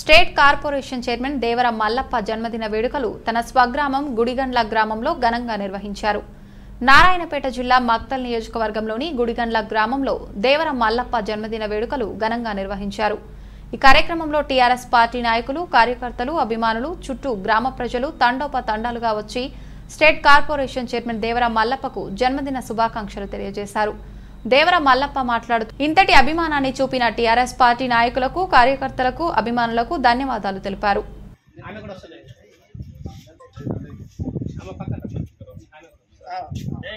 state corporation chairman Devara Mallappa జన్మదిన వేడుకలు తన స్వగ్రామం గుడిగండ్ల గ్రామంలో ఘనంగా నిర్వహించారు నారాయణపేట జిల్లా మక్తల్ నియోజకవర్గంలోని గుడిగండ్ల గ్రామంలో దేవర మల్లప్ప జన్మదిన వేడుకలు ఘనంగా నిర్వహించారు ఈ కార్యక్రమంలో టీఆర్ఎస్ పార్టీ నాయకులు కార్యకర్తలు అభిమానులు చుట్టూ గ్రామ ప్రజలు తండోపతండాలుగా వచ్చి స్టేట్ కార్పొరేషన్ చైర్మన్ దేవర మల్లప్పకు జన్మదిన శుభాకాంక్షలు తెలియజేశారు దేవర మల్లప్ప మాట్లాడుతూ ఇంతటి అభిమానాన్ని చూపిన టీఆర్ఎస్ పార్టీ నాయకులకు కార్యకర్తలకు అభిమానులకు ధన్యవాదాలు తెలిపారు ఆమె కూడా వస్తుంది ఆమె పక్కన ఆమె